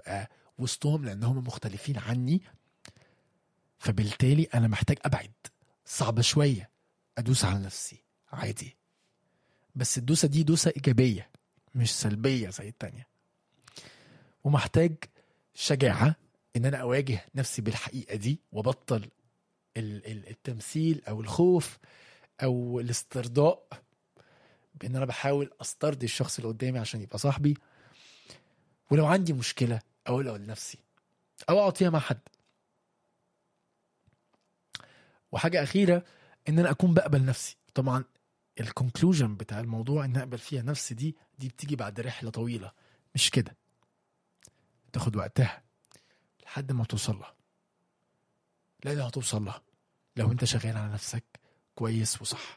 ابقى وسطهم لانهم مختلفين عني فبالتالي انا محتاج ابعد صعبه شويه ادوس على نفسي عادي بس الدوسه دي دوسه ايجابيه مش سلبيه زي التانية ومحتاج شجاعه ان انا اواجه نفسي بالحقيقه دي وابطل ال- ال- التمثيل او الخوف او الاسترضاء بان انا بحاول استرضي الشخص اللي قدامي عشان يبقى صاحبي ولو عندي مشكله اقولها لنفسي او اقعد فيها مع حد وحاجه اخيره ان انا اكون بقبل نفسي طبعا الكونكلوجن بتاع الموضوع ان اقبل فيها نفسي دي دي بتيجي بعد رحله طويله مش كده تاخد وقتها لحد ما توصل لها لان هتوصل لها لو انت شغال على نفسك كويس وصح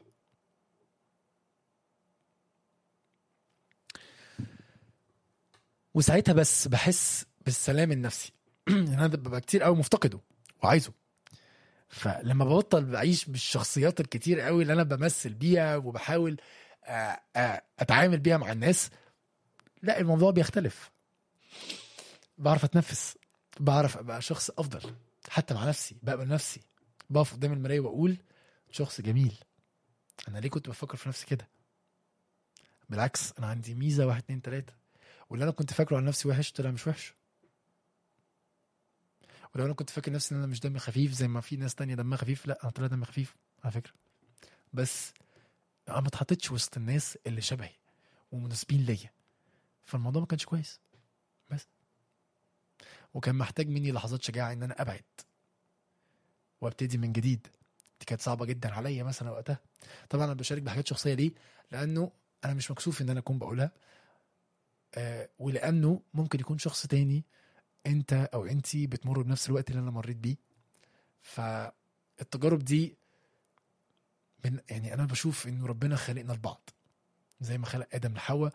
وساعتها بس بحس بالسلام النفسي ان انا ببقى كتير قوي مفتقده وعايزه فلما ببطل بعيش بالشخصيات الكتير قوي اللي انا بمثل بيها وبحاول آه، آه، اتعامل بيها مع الناس لا الموضوع بيختلف بعرف اتنفس بعرف ابقى شخص افضل حتى مع نفسي بقبل نفسي بقف قدام المرايه واقول شخص جميل انا ليه كنت بفكر في نفسي كده بالعكس انا عندي ميزه واحد اتنين تلاته واللي انا كنت فاكره عن نفسي وحش طلع مش وحش ولو انا كنت فاكر نفسي ان انا مش دمي خفيف زي ما في ناس تانية دمها خفيف لا انا طلع دمي خفيف على فكره بس انا ما اتحطيتش وسط الناس اللي شبهي ومناسبين ليا فالموضوع ما كانش كويس بس وكان محتاج مني لحظات شجاعه ان انا ابعد وابتدي من جديد دي كانت صعبه جدا عليا مثلا وقتها طبعا انا بشارك بحاجات شخصيه ليه لانه انا مش مكسوف ان انا اكون بقولها آه ولانه ممكن يكون شخص تاني انت او انتي بتمر بنفس الوقت اللي انا مريت بيه فالتجارب دي من يعني انا بشوف انه ربنا خلقنا لبعض زي ما خلق ادم لحواء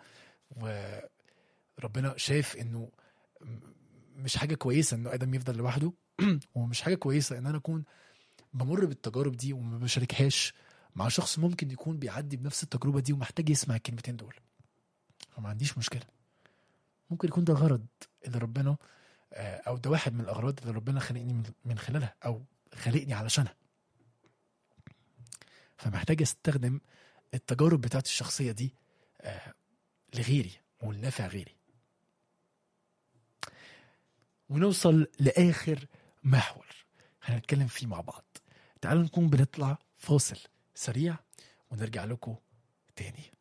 وربنا شاف انه م- مش حاجه كويسه انه ادم يفضل لوحده ومش حاجه كويسه ان انا اكون بمر بالتجارب دي وما بشاركهاش مع شخص ممكن يكون بيعدي بنفس التجربه دي ومحتاج يسمع الكلمتين دول فما عنديش مشكله ممكن يكون ده غرض اللي ربنا آه، او ده واحد من الاغراض اللي ربنا خلقني من- من خلالها او خلقني علشانها فمحتاج استخدم التجارب بتاعت الشخصيه دي آه، لغيري ولنفع غيري ونوصل لاخر محور هنتكلم فيه مع بعض تعالوا نكون بنطلع فاصل سريع ونرجع لكم تاني